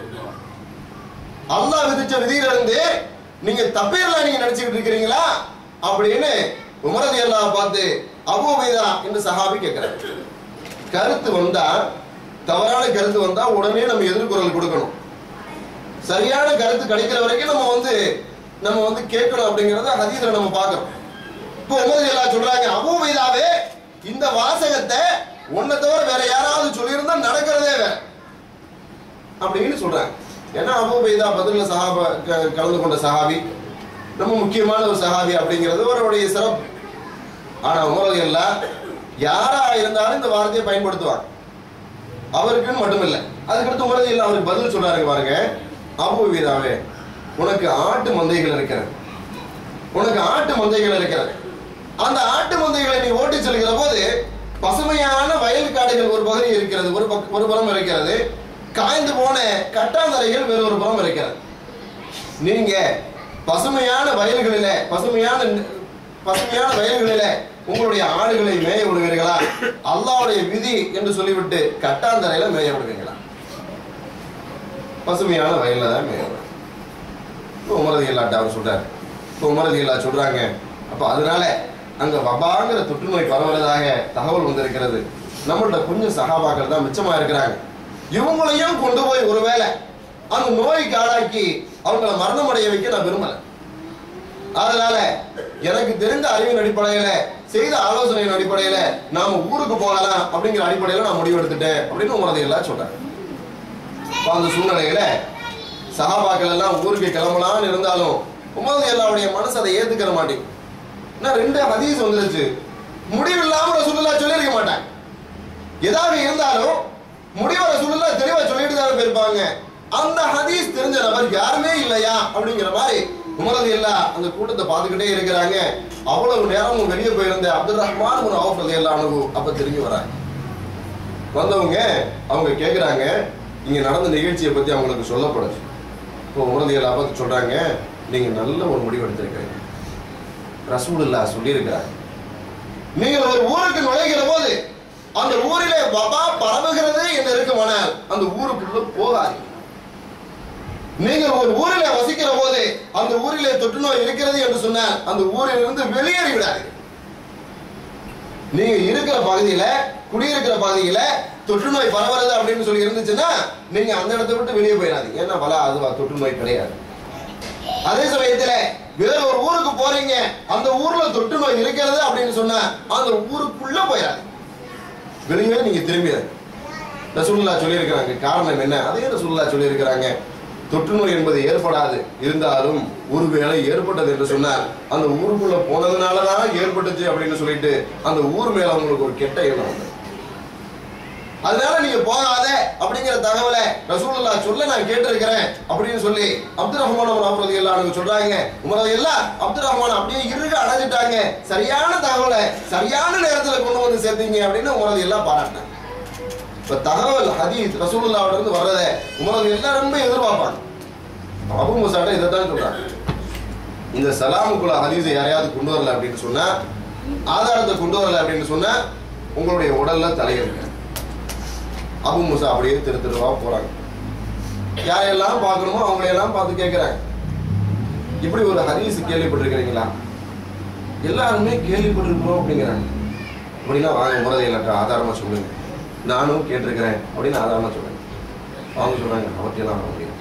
அல்லாஹ் விதிச்ச விதியில இருந்து நீங்க தப்பியெல்லாம் நீங்க நினைச்சுக்கிட்டு இருக்கிறீங்களா அப்படின்னு உமரது எல்லாம் பார்த்து அபூபைதா என்று சஹாபி கேட்கிறார் கருத்து வந்தா தவறான கருத்து வந்தா உடனே நம்ம எதிர்குரல் கொடுக்கணும் சரியான கருத்து கிடைக்கிற வரைக்கும் நம்ம வந்து நம்ம வந்து கேட்கணும் அப்படிங்கறத ஹதீஸ்ல நம்ம பார்க்கிறோம் இப்போ உமரது எல்லாம் சொல்றாங்க அபூபைதாவே இந்த வாசகத்தை உன்னை தவிர வேற யாராவது சொல்லியிருந்தா நடக்கிறதே வேற அப்படின்னு சொல்றாங்க ஏன்னா அபூபைதா பதில சஹாபா க- கலந்து கொண்ட சஹாபி ரொம்ப முக்கியமான ஒரு சஹாபி அப்படிங்கிறது அவருடைய சிறப்பு ஆனா உமரது எல்லாம் யாரா இருந்தாலும் இந்த வார்த்தையை பயன்படுத்துவாங்க அவருக்குன்னு மட்டுமில்லை அதுக்கடுத்து உமரது எல்லாம் அவருக்கு பதில் சொல்றாரு பாருங்க அபூபைதாவே உனக்கு ஆட்டு மந்தைகள் இருக்கிறது உனக்கு ஆட்டு மந்தைகள் இருக்கிறது அந்த ஆட்டு மந்தைகளை நீ ஓட்டி செல்கிற போது பசுமையான வயல் காடுகள் ஒரு பகுதி இருக்கிறது ஒரு பக்க- ஒரு புறம் இருக்கிறது காய்ந்து போன கட்டாந்தரைகள் வேறு ஒரு புறம் இருக்கிறது நீங்க பசுமையான வயல்களில பசுமையான நெ- பசுமையான வயல்களில உங்களுடைய ஆடுகளை மேய விடுவீர்களா அல்லாஹ்வுடைய விதி என்று சொல்லிவிட்டு கட்டாந்தரையில மேய விடுவீங்களா பசுமையான வயல்ல தான் மேய விடுவீங்க. இப்போ உமரதி இல்லாட்ட அவர் சொல்றாரு இப்போ உமரதி இல்லா சொல்றாங்க அப்ப அதனால அங்க வபாங்கிற தொற்று நோய் பரவுறதாக தகவல் வந்திருக்கிறது நம்மள்ட்ட கொஞ்சம் சகாபாக்கள் தான் மிச்சமா இருக்கிறாங்க இவங்களையும் கொண்டு போய் ஒருவேளை அந்த நோய்க்கு ஆளாக்கி அவங்கள மரணம் அடைய வைக்க நான் விரும்பல அதனால எனக்கு தெரிந்த அறிவின் அடிப்படையில செய்த ஆலோசனையின் அடிப்படையில நாம ஊருக்கு போகலாம் அப்படிங்கிற அடிப்படையில நான் முடிவு எடுத்துட்டேன் அப்படின்னு உமரதி எல்லாம் சொல்றாங்க அப்ப அந்த சூழ்நிலையில சஹாபாக்கள் எல்லாம் ஊருக்கு கிளம்பலாம்னு இருந்தாலும் உமரது எல்லாவுடைய மனசு அதை ஏத்துக்கிற மாட்டேங்குது நான் ரெண்டு ஹதீஸ் வந்துருச்சு முடிவில்லாம ரசூலுல்லா சொல்லியிருக்க மாட்டாங்க ஏதாவது இருந்தாலும் முடிவ ரசூலுல்லா தெளிவா சொல்லிட்டு தான் போயிருப்பாங்க அந்த ஹதீஸ் தெரிஞ்ச நபர் யாருமே இல்லையா அப்படிங்கிற மாதிரி உமரது இல்லா அந்த கூட்டத்தை பார்த்துக்கிட்டே இருக்கிறாங்க அவ்வளவு நேரமும் வெளியே போயிருந்த அப்துல் ரஹ்மான் ஒரு அவுஃப் ரதி அல்லா அப்ப திரும்பி வராங்க வந்தவங்க அவங்க கேக்குறாங்க இங்க நடந்த நிகழ்ச்சியை பத்தி அவங்களுக்கு சொல்லப்படுது இப்போ உமரது இல்லா பார்த்து சொல்றாங்க நீங்க நல்ல ஒரு முடிவு எடுத்திருக்கிறீங்க ரசூலுல்லா சொல்லியிருக்கிறாங்க நீங்கள் ஒரு ஊருக்கு நுழைகிற போது அந்த ஊரிலே வபா பரவுகிறது என்று இருக்குமானால் அந்த ஊருக்குள்ள போகாது நீங்கள் ஒரு ஊரிலே வசிக்கிற போது அந்த ஊரிலே தொற்று நோய் இருக்கிறது என்று சொன்னால் அந்த ஊரில் இருந்து வெளியேறி விடாதீர்கள் நீங்க இருக்கிற பகுதியில குடியிருக்கிற பகுதியில தொற்று நோய் பரவுறது அப்படின்னு சொல்லி இருந்துச்சுன்னா நீங்க அந்த இடத்தை விட்டு வெளியே போயிடாதீங்க ஏன்னா பல அது தொற்று நோய் கிடையாது அதே சமயத்துல வேற ஒரு ஊருக்கு போறீங்க அந்த ஊர்ல தொற்று நோய் இருக்கிறது அப்படின்னு சொன்னா அந்த ஊருக்குள்ள போயிடாது வெளியே நீங்க திரும்பிடாது ரசூலுல்லா சொல்லியிருக்கிறாங்க காரணம் என்ன அதே ரசூலுல்லா சொல்லியிருக்கிறாங்க தொற்று நோய் என்பது ஏற்படாது இருந்தாலும் ஒருவேளை ஏற்பட்டது என்று சொன்னால் அந்த ஊருக்குள்ள போனதுனாலதான் ஏற்பட்டுச்சு அப்படின்னு சொல்லிட்டு அந்த ஊர் மேல உங்களுக்கு ஒரு கெட்ட எண்ணம் வந்து அதனால நீங்க போகாத அப்படிங்கிற தகவலை ரசூலுல்லா சொல்ல நான் கேட்டிருக்கிறேன் அப்படின்னு சொல்லி அப்துல் ரஹ்மான் அவர் ரதி எல்லாம் சொல்றாங்க உமரது எல்லாம் அப்துல் ரஹ்மான் அப்படியே இருக அடைஞ்சிட்டாங்க சரியான தகவலை சரியான நேரத்துல கொண்டு வந்து சேர்த்தீங்க அப்படின்னு உமரது எல்லாம் பாராட்டினாங்க இப்ப தகவல் ஹதீஸ் ரசூலுல்லாவோட இருந்து வர்றதை உமரது எல்லாம் ரொம்ப எதிர்பார்ப்பாங்க அபு முசாட்ட இதை தான் சொல்றாங்க இந்த சலாமுக்குள்ள ஹதீஸை யாரையாவது கொண்டு வரல அப்படின்னு சொன்னா ஆதாரத்தை கொண்டு வரல அப்படின்னு சொன்னா உங்களுடைய உடல்ல தலையிருக்கு அபு முசா அப்படியே திரு திருவா போறாங்க யாரையெல்லாம் பார்க்கணுமோ அவங்களையெல்லாம் பார்த்து கேட்கிறாங்க இப்படி ஒரு ஹதீஸ் கேள்விப்பட்டிருக்கிறீங்களா எல்லாருமே கேள்விப்பட்டிருக்கிறோம் அப்படிங்கிறாங்க அப்படின்னா வாங்க முறை இல்லட்டா ஆதாரமா சொல்லுங்க நானும் கேட்டிருக்கிறேன் அப்படின்னு ஆதாரமா சொல்றேன் அவங்க சொல்றாங்க அவற்றையெல்லாம் வர முடியும்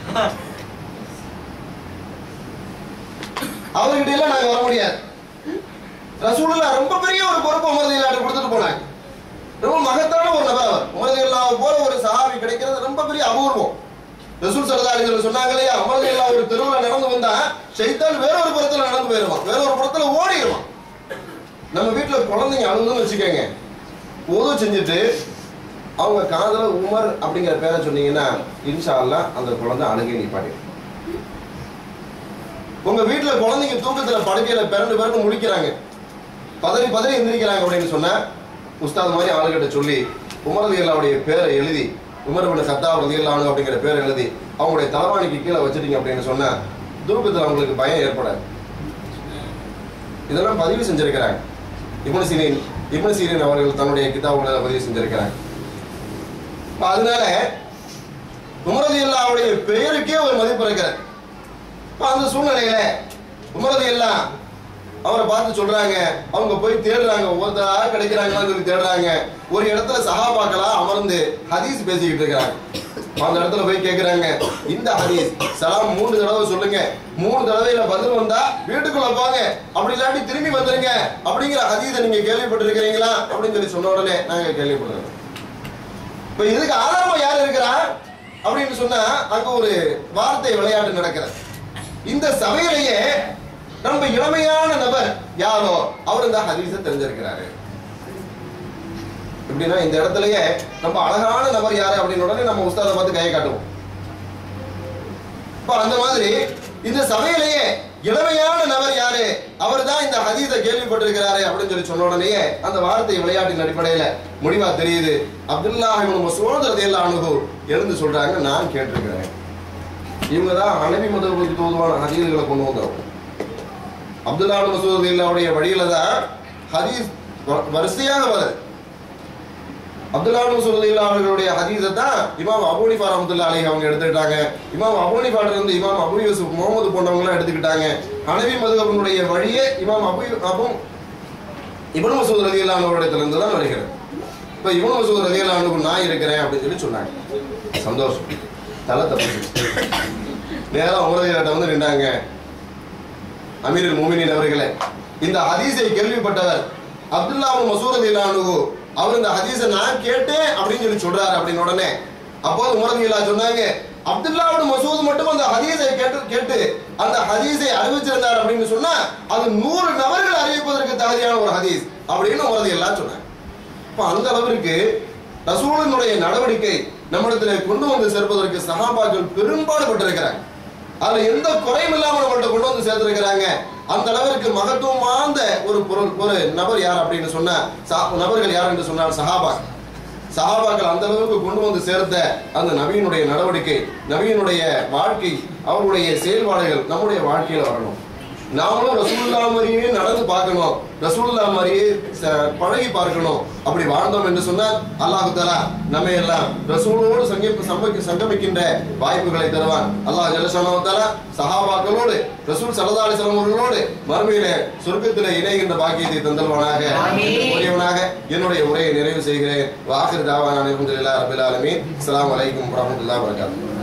அவர்கிட்ட எல்லாம் நாங்க வர முடியாது ரசூலுல்லா ரொம்ப பெரிய ஒரு பொறுப்பு உமரது இல்லாட்டு கொடுத்துட்டு போனாங்க ரொம்ப மகத்தான ஒரு நபர் அவர் உமரது இல்லாம போல ஒரு சஹாபி கிடைக்கிறது ரொம்ப பெரிய அபூர்வம் ரசூல் சரதாரிகள் சொன்னாங்க இல்லையா உமரது இல்லா ஒரு தெருவுல நடந்து வந்தா ஷைத்தான் வேற ஒரு புறத்துல நடந்து போயிருவான் வேற ஒரு புறத்துல ஓடிடுவான் நம்ம வீட்டுல குழந்தைங்க அழுகுதுன்னு வச்சுக்கோங்க உதவு செஞ்சுட்டு அவங்க காதல உமர் அப்படிங்கிற பேரை சொன்னீங்கன்னா இன்ஷா அல்லாஹ் அந்த குழந்தை அழுகை நிப்பாட்டிடும் உங்க வீட்டுல குழந்தைங்க தூக்கத்துல படுக்கையில பிறண்டு பிறண்டு முடிக்கிறாங்க பதறி பதறி எந்திரிக்கிறாங்க அப்படின்னு சொன்னா உஸ்தாத் மாதிரி ஆளுகிட்ட சொல்லி உமர் ரதியல்லாவுடைய பேரை எழுதி உமர் பின் கத்தாப் ரதியல்லானு அப்படிங்கிற பேரை எழுதி அவங்களுடைய தலைவாணிக்கு கீழே வச்சிட்டீங்க அப்படின்னு சொன்னா தூக்கத்துல அவங்களுக்கு பயம் ஏற்படாது இதெல்லாம் பதிவு செஞ்சிருக்கிறாங்க இப்னு சீரின் இப்னு சீரின் அவர்கள் தன்னுடைய கிதாபுகளை பதிவு செஞ்சிருக்கிறாங்க இப்ப அதனால உமரது அல்லாவுடைய பெயருக்கே ஒரு மதிப்பு இருக்கிறது இப்ப அந்த சூழ்நிலையில உமரது எல்லாம் அவரை பார்த்து சொல்றாங்க அவங்க போய் தேடுறாங்க ஒவ்வொருத்தரா கிடைக்கிறாங்களான்னு சொல்லி தேடுறாங்க ஒரு இடத்துல சஹாபாக்களா அமர்ந்து ஹதீஸ் பேசிக்கிட்டு இருக்கிறாங்க அந்த இடத்துல போய் கேக்குறாங்க இந்த ஹதீஸ் சலாம் மூணு தடவை சொல்லுங்க மூணு தடவையில பதில் வந்தா வீட்டுக்குள்ள போங்க அப்படி இல்லாட்டி திரும்பி வந்துருங்க அப்படிங்கிற ஹதீஸை நீங்க கேள்விப்பட்டிருக்கிறீங்களா அப்படின்னு சொல்லி சொன்ன உடனே நாங்க கேள்விப்படுறோம் இப்ப இதுக்கு ஆதாரமா யார் இருக்கிறா அப்படின்னு சொன்னா அங்க ஒரு வார்த்தை விளையாட்டு நடக்கிறது இந்த சபையிலேயே நம்ம இளமையான நபர் யாரோ அவர் இந்த ஹதீஸை தெரிஞ்சிருக்கிறாரு எப்படின்னா இந்த இடத்துலயே நம்ம அழகான நபர் யாரு அப்படின்னு உடனே நம்ம உஸ்தாதை பார்த்து கையை காட்டுவோம் இப்ப அந்த மாதிரி இந்த சபையிலேயே இளமையான நபர் யாரு அவர் தான் இந்த ஹதீஸை கேள்விப்பட்டிருக்கிறாரு அப்படின்னு சொல்லி சொன்ன உடனேயே அந்த வார்த்தை விளையாட்டின் அடிப்படையில முடிவா தெரியுது அப்துல்லா இவனு மசூத் ரதியல்லா அனுகு எழுந்து சொல்றாங்க நான் கேட்டிருக்கிறேன் இவங்க தான் அனபி மதவுக்கு தோதுவான ஹதீஸ்களை கொண்டு வந்தவங்க அப்துல்லா மசூத் ரதியல்லாவுடைய வழியில தான் ஹதீஸ் வ- வரிசையாக வருது அப்துல்லா மசூத் அவர்களுடைய ஹதீஸை தான் இமாம் அபூனிஃபா ரஹமத்துல்லா அலி அவங்க எடுத்துக்கிட்டாங்க இமாம் அபூனிஃபால இருந்து இமாம் அபு யூசுப் முகமது போன்றவங்க எடுத்துக்கிட்டாங்க ஹனவி மதுகபனுடைய வழியே இமாம் அபு அபு இப்னு மசூத் ரலியல்லாஹு அவருடைய இருந்து தான் வருகிறது இப்போ இப்னு மசூத் ரலியல்லாஹு அன்ஹு நான் இருக்கிறேன் அப்படின்னு சொல்லி சொன்னாங்க சந்தோஷம் தலை தப்பு நேரா உமரதியிட்ட வந்து நின்றாங்க அமீருல் மூமினின் அவர்களே இந்த ஹதீஸை கேள்விப்பட்டவர் அப்துல்லா மசூத் ரலியல்லாஹு அவர் இந்த ஹதீஸை நான் கேட்டேன் அப்படின்னு சொல்லி சொல்றாரு அப்படின்னு உடனே அப்போது உமரதில்லா சொன்னாங்க அப்துல்லாவோட மசூத் மட்டும் அந்த ஹதீஸை கேட்டு கேட்டு அந்த ஹதீஸை அறிவிச்சிருந்தார் அப்படின்னு சொன்னா அது நூறு நபர்கள் அறிவிப்பதற்கு தகுதியான ஒரு ஹதீஸ் அப்படின்னு உறுதி எல்லாம் சொன்னாங்க இப்ப அந்த அளவிற்கு ரசூலினுடைய நடவடிக்கை நம்மிடத்துல கொண்டு வந்து சேர்ப்பதற்கு சஹாபாக்கள் பெரும்பாடுபட்டிருக்கிறாங்க அதுல எந்த குறையும் இல்லாம நம்மள்ட்ட கொண்டு வந்து சேர்த்திருக்கிறாங்க அந்த அளவிற்கு மகத்துவம் வாய்ந்த ஒரு பொருள் ஒரு நபர் யார் அப்படின்னு சொன்னா சா- நபர்கள் யார் என்று சொன்னால் சஹாபாக்கள் சஹாபாக்கள் அந்த அளவுக்கு கொண்டு வந்து சேர்த்த அந்த நபியினுடைய நடவடிக்கை நபியினுடைய வாழ்க்கை அவருடைய செயல்பாடுகள் நம்முடைய வாழ்க்கையில வரணும் நாமளும் ரசூலுல்லா மாதிரியே நடந்து பார்க்கணும் ரசூலுல்லா மாதிரியே ச- பழகி பார்க்கணும் அப்படி வாழ்ந்தோம் என்று சொன்னால் அல்லாஹு தஆலா நம்மை எல்லாம் ரசூலோடு சங்கி- சம்பகி- சங்கமிக்கின்ற வாய்ப்புகளை தருவான் அல்லாஹ் ஜல்லஷானு தஆலா சஹாபாக்களோடு ரசூல் ஸல்லல்லாஹு அலைஹி வஸல்லம் அவர்களோடு மறுமையிலே சொர்க்கத்திலே இணைகின்ற பாக்கியத்தை தந்தல்வானாக என்று கூறியவனாக என்னுடைய உரையை நிறைவு செய்கிறேன் வாஹிர் தாவான அல்ஹம்துலில்லாஹி ரப்பில் ஆலமீன் அஸ்ஸலாமு அலைக்கும் வரஹ்மத்துல்லாஹி வபரகாத்துஹு